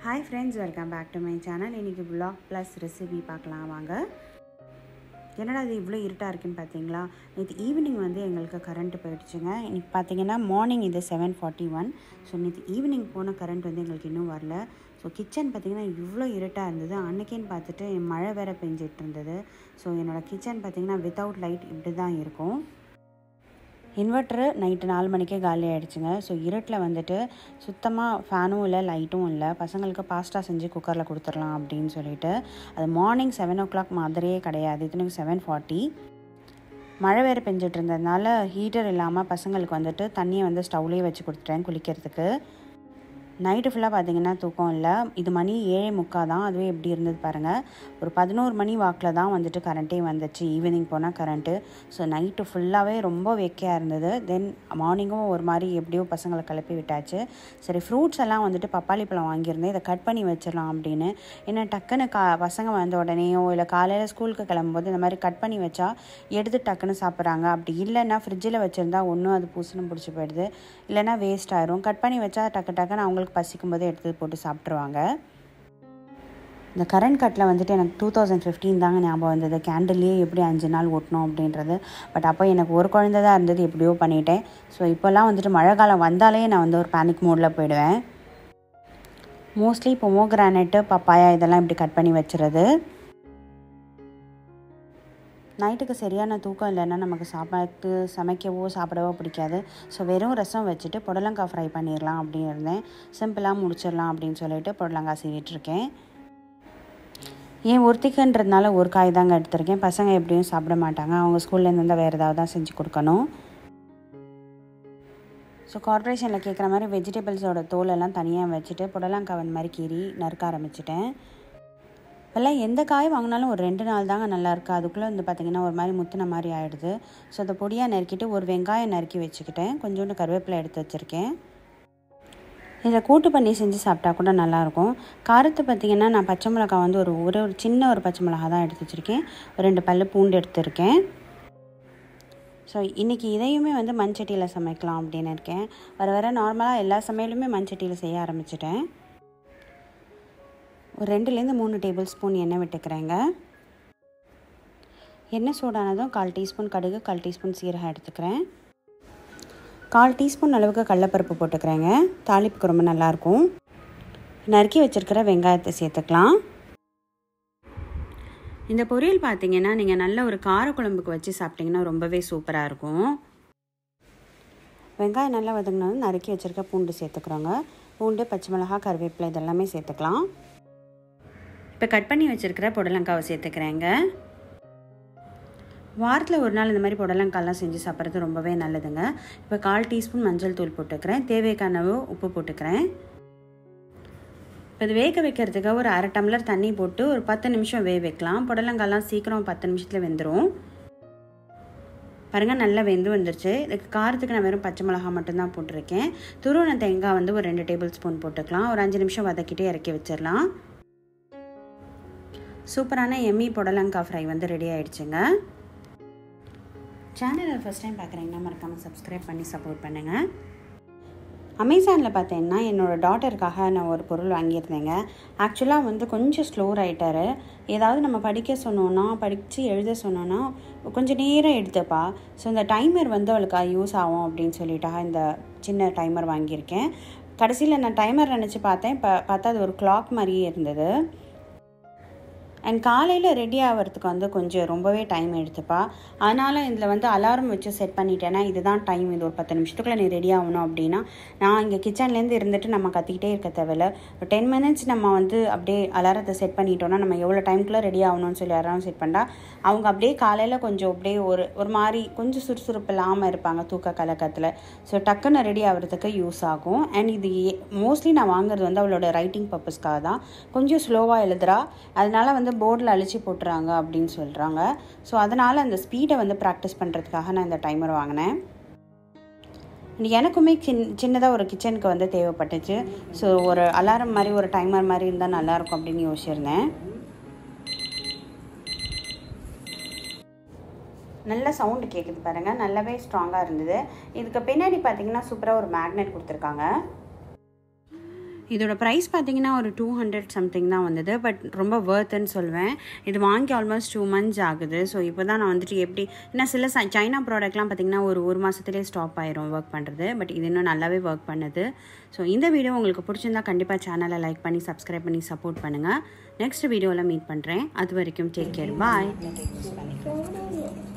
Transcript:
hi friends welcome back to my channel இன்றைக்கி vlog plus recipe பார்க்கலாம் வாங்க என்னடா இது இவ்வளோ இருட்டாக இருக்குன்னு பார்த்தீங்களா நேற்று ஈவினிங் வந்து எங்களுக்கு கரண்ட்டு போயிடுச்சுங்க இன்னைக்கு பார்த்தீங்கன்னா மார்னிங் இது செவன் ஃபார்ட்டி ஒன் ஸோ நேற்று ஈவினிங் போன கரண்ட் வந்து எங்களுக்கு இன்னும் வரல ஸோ கிச்சன் பார்த்திங்கன்னா இவ்வளோ இருட்டாக இருந்தது அன்னைக்கேன்னு பார்த்துட்டு மழை வேற பெஞ்சிட்டு இருந்தது ஸோ என்னோடய கிச்சன் பார்த்திங்கன்னா வித்தவுட் லைட் இப்படி தான் இருக்கும் இன்வெர்ட்ரு நைட்டு நாலு மணிக்கே காலி ஆகிடுச்சுங்க ஸோ இருட்டில் வந்துட்டு சுத்தமாக ஃபேனும் இல்லை லைட்டும் இல்லை பசங்களுக்கு பாஸ்டா செஞ்சு குக்கரில் கொடுத்துடலாம் அப்படின்னு சொல்லிட்டு அது மார்னிங் செவன் ஓ கிளாக் மாதிரியே கிடையாது இத்தனைக்கு செவன் ஃபார்ட்டி மழை வேறு பெஞ்சிட்டு இருந்ததுனால ஹீட்டர் இல்லாமல் பசங்களுக்கு வந்துட்டு தண்ணியை வந்து ஸ்டவ்லேயே வச்சு கொடுத்துட்டேன் குளிக்கிறதுக்கு நைட்டு ஃபுல்லாக பார்த்தீங்கன்னா தூக்கம் இல்லை இது மணி ஏழே முக்கால் தான் அதுவே எப்படி இருந்தது பாருங்கள் ஒரு பதினோரு மணி வாக்கில் தான் வந்துட்டு கரண்ட்டே வந்துச்சு ஈவினிங் போனால் கரண்ட்டு ஸோ நைட்டு ஃபுல்லாகவே ரொம்ப வெக்கையாக இருந்தது தென் மார்னிங்கும் ஒரு மாதிரி எப்படியோ பசங்களை கிளப்பி விட்டாச்சு சரி ஃப்ரூட்ஸ் எல்லாம் வந்துட்டு பப்பாளி பழம் வாங்கியிருந்தேன் இதை கட் பண்ணி வச்சிடலாம் அப்படின்னு ஏன்னா டக்குன்னு கா பசங்க வந்த உடனேயோ இல்லை காலையில் ஸ்கூலுக்கு கிளம்பும்போது இந்த மாதிரி கட் பண்ணி வச்சா எடுத்து டக்குன்னு சாப்பிட்றாங்க அப்படி இல்லைன்னா ஃப்ரிட்ஜில் வச்சுருந்தா ஒன்றும் அது பூசணும் பிடிச்சி போயிடுது இல்லைன்னா வேஸ்ட் ஆயிரும் கட் பண்ணி வச்சா டக்கு டக்குன்னு அவங்களுக்கு பசிக்கும் போது எடுத்து போட்டு சாப்பிட்ருவாங்க இந்த கரண்ட் கட்டில் வந்துட்டு எனக்கு டூ தௌசண்ட் ஃபிஃப்டீன் தாங்க ஞாபகம் வந்தது கேண்டில்லையே எப்படி அஞ்சு நாள் ஓட்டணும் அப்படின்றது பட் அப்போ எனக்கு ஒரு குழந்தை தான் இருந்தது எப்படியோ பண்ணிட்டேன் ஸோ இப்போல்லாம் வந்துட்டு மழை காலம் வந்தாலே நான் வந்து ஒரு பேனிக் மோடில் போயிடுவேன் மோஸ்ட்லி இப்போ மோக்ரானெட்டு பப்பாயா இதெல்லாம் இப்படி கட் பண்ணி வச்சுறது நைட்டுக்கு சரியான தூக்கம் இல்லைன்னா நமக்கு சாப்பாட்டு சமைக்கவோ சாப்பிடவோ பிடிக்காது ஸோ வெறும் ரசம் வச்சுட்டு புடலங்காய் ஃப்ரை பண்ணிடலாம் அப்படின்னு இருந்தேன் சிம்பிளாக முடிச்சிடலாம் அப்படின்னு சொல்லிட்டு புடலங்காய் சீவிட்டுருக்கேன் ஏன் ஒருத்திக்குன்றதுனால ஒரு காய் தாங்க எடுத்திருக்கேன் பசங்க எப்படியும் சாப்பிட மாட்டாங்க அவங்க ஸ்கூல்லேருந்து வந்தால் வேறு ஏதாவது தான் செஞ்சு கொடுக்கணும் ஸோ கார்ப்பரேஷனில் கேட்குற மாதிரி வெஜிடபிள்ஸோட தோலெல்லாம் தனியாக வச்சுட்டு புடலங்காவன் மாதிரி கீறி நறுக்க ஆரம்பிச்சிட்டேன் இப்போல்லாம் எந்த காய் வாங்கினாலும் ஒரு ரெண்டு நாள் தாங்க நல்லா இருக்குது அதுக்குள்ளே வந்து பார்த்திங்கன்னா ஒரு மாதிரி முத்தின மாதிரி ஆகிடுது ஸோ அதை பொடியாக நறுக்கிட்டு ஒரு வெங்காயம் நறுக்கி வச்சுக்கிட்டேன் கொஞ்சோண்டு கருவேப்பிலை எடுத்து வச்சுருக்கேன் இதை கூட்டு பண்ணி செஞ்சு சாப்பிட்டா கூட நல்லாயிருக்கும் காரத்தை பார்த்திங்கன்னா நான் பச்சை மிளகா வந்து ஒரு ஒரு ஒரு சின்ன ஒரு பச்சை மிளகா தான் எடுத்து வச்சுருக்கேன் ஒரு ரெண்டு பல்லு பூண்டு எடுத்துருக்கேன் ஸோ இன்றைக்கி இதையுமே வந்து மண்சட்டியில் சமைக்கலாம் அப்படின்னு இருக்கேன் வர வர நார்மலாக எல்லா சமையலுமே மண்சட்டியில் செய்ய ஆரம்பிச்சிட்டேன் ஒரு ரெண்டுலேருந்து மூணு டேபிள் ஸ்பூன் எண்ணெய் விட்டுக்கிறேங்க எண்ணெய் சூடானதும் கால் டீஸ்பூன் கடுகு கால் டீஸ்பூன் சீரகம் எடுத்துக்கிறேன் கால் டீஸ்பூன் அளவுக்கு கடலப்பருப்பு போட்டுக்கிறேங்க தாளிப்புக்கு ரொம்ப நல்லாயிருக்கும் நறுக்கி வச்சுருக்கிற வெங்காயத்தை சேர்த்துக்கலாம் இந்த பொரியல் பார்த்தீங்கன்னா நீங்கள் நல்ல ஒரு காரக்குழம்புக்கு வச்சு சாப்பிட்டிங்கன்னா ரொம்பவே சூப்பராக இருக்கும் வெங்காயம் நல்லா வதங்கினதும் நறுக்கி வச்சுருக்க பூண்டு சேர்த்துக்கிறோங்க பூண்டு பச்சை மிளகா கருவேப்பிலை இதெல்லாமே சேர்த்துக்கலாம் இப்போ கட் பண்ணி வச்சுருக்கிற புடலங்காவை சேர்த்துக்கிறேங்க வாரத்தில் ஒரு நாள் இந்த மாதிரி புடலங்காய்லாம் செஞ்சு சாப்பிட்றது ரொம்பவே நல்லதுங்க இப்போ கால் டீஸ்பூன் மஞ்சள் தூள் போட்டுக்கிறேன் தேவைக்கான உப்பு போட்டுக்கிறேன் இப்போ இது வேக வைக்கிறதுக்கு ஒரு அரை டம்ளர் தண்ணி போட்டு ஒரு பத்து நிமிஷம் வேக வைக்கலாம் புடலங்காய்லாம் சீக்கிரம் பத்து நிமிஷத்தில் வெந்துடும் பாருங்கள் நல்லா வெந்து வந்துருச்சு இதுக்கு காரத்துக்கு நான் வெறும் பச்சை மிளகா மட்டும்தான் போட்டிருக்கேன் துருவன தேங்காய் வந்து ஒரு ரெண்டு டேபிள் ஸ்பூன் போட்டுக்கலாம் ஒரு அஞ்சு நிமிஷம் வதக்கிட்டே இறக்கி வச்சிடலாம் சூப்பரான எம்மி புடலங்காய் ஃப்ரை வந்து ரெடி ஆயிடுச்சுங்க சேனலை ஃபஸ்ட் டைம் பார்க்குறீங்கன்னா மறக்காமல் சப்ஸ்கிரைப் பண்ணி சப்போர்ட் பண்ணுங்கள் அமேசானில் பார்த்தீங்கன்னா என்னோடய டாட்டருக்காக நான் ஒரு பொருள் வாங்கியிருந்தேங்க ஆக்சுவலாக வந்து கொஞ்சம் ஸ்லோ ரைட்டரு ஏதாவது நம்ம படிக்க சொன்னோன்னா படித்து எழுத சொன்னோன்னா கொஞ்சம் நேரம் எடுத்துப்பா ஸோ இந்த டைமர் வந்து அவளுக்கு யூஸ் ஆகும் அப்படின்னு சொல்லிட்டா இந்த சின்ன டைமர் வாங்கியிருக்கேன் கடைசியில் நான் டைமர் நினச்சி பார்த்தேன் இப்போ பார்த்தா அது ஒரு கிளாக் மாதிரியே இருந்தது அண்ட் காலையில் ரெடி ஆகிறதுக்கு வந்து கொஞ்சம் ரொம்பவே டைம் எடுத்துப்பா அதனால் இதில் வந்து அலாரம் வச்சு செட் பண்ணிட்டேன்னா இதுதான் டைம் இது ஒரு பத்து நிமிஷத்துக்குள்ளே நீ ரெடி ஆகணும் அப்படின்னா நான் இங்கே கிச்சன்லேருந்து இருந்துட்டு நம்ம கத்திக்கிட்டே இருக்க தேவையில்ல ஒரு டென் மினிட்ஸ் நம்ம வந்து அப்படியே அலாரத்தை செட் பண்ணிட்டோன்னா நம்ம எவ்வளோ டைம்குள்ளே ரெடி ஆகணும்னு சொல்லி அலாரம் செட் பண்ணா அவங்க அப்படியே காலையில் கொஞ்சம் அப்படியே ஒரு ஒரு மாதிரி கொஞ்சம் சுறுசுறுப்பு இல்லாமல் இருப்பாங்க தூக்க கலக்கத்தில் ஸோ டக்குன்னு ரெடி ஆகிறதுக்கு யூஸ் ஆகும் அண்ட் இது மோஸ்ட்லி நான் வாங்குறது வந்து அவளோட ரைட்டிங் பர்பஸ்க்காக தான் கொஞ்சம் ஸ்லோவாக எழுதுறா அதனால வந்து போர்டில் அழிச்சு போட்டுறாங்க அப்படின்னு சொல்கிறாங்க ஸோ அதனால் அந்த ஸ்பீடை வந்து ப்ராக்டிஸ் பண்ணுறதுக்காக நான் இந்த டைமர் வாங்கினேன் எனக்குமே சின் சின்னதாக ஒரு கிச்சனுக்கு வந்து தேவைப்பட்டுச்சு ஸோ ஒரு அலாரம் மாதிரி ஒரு டைமர் மாதிரி இருந்தால் நல்லாயிருக்கும் அப்படின்னு யோசிச்சிருந்தேன் நல்ல சவுண்டு கேட்குது பாருங்கள் நல்லாவே ஸ்ட்ராங்காக இருந்தது இதுக்கு பின்னாடி பார்த்தீங்கன்னா சூப்பராக ஒரு மேக்னெட் கொடுத்துருக்காங்க இதோட ப்ரைஸ் பார்த்தீங்கன்னா ஒரு டூ ஹண்ட்ரட் சம்திங் தான் வந்தது பட் ரொம்ப வேர்த்துன்னு சொல்வேன் இது வாங்கி ஆல்மோஸ்ட் டூ மந்த்ஸ் ஆகுது ஸோ இப்போ தான் நான் வந்துட்டு எப்படி ஏன்னா சில ச சைனா ப்ராடக்ட்லாம் பார்த்தீங்கன்னா ஒரு ஒரு மாதத்துலேயே ஸ்டாப் ஆயிரும் ஒர்க் பண்ணுறது பட் இது இன்னும் நல்லாவே ஒர்க் பண்ணுது ஸோ இந்த வீடியோ உங்களுக்கு பிடிச்சிருந்தா கண்டிப்பாக சேனலை லைக் பண்ணி சப்ஸ்கிரைப் பண்ணி சப்போர்ட் பண்ணுங்கள் நெக்ஸ்ட் வீடியோவில் மீட் பண்ணுறேன் அது வரைக்கும் டேக் கேர் பாய்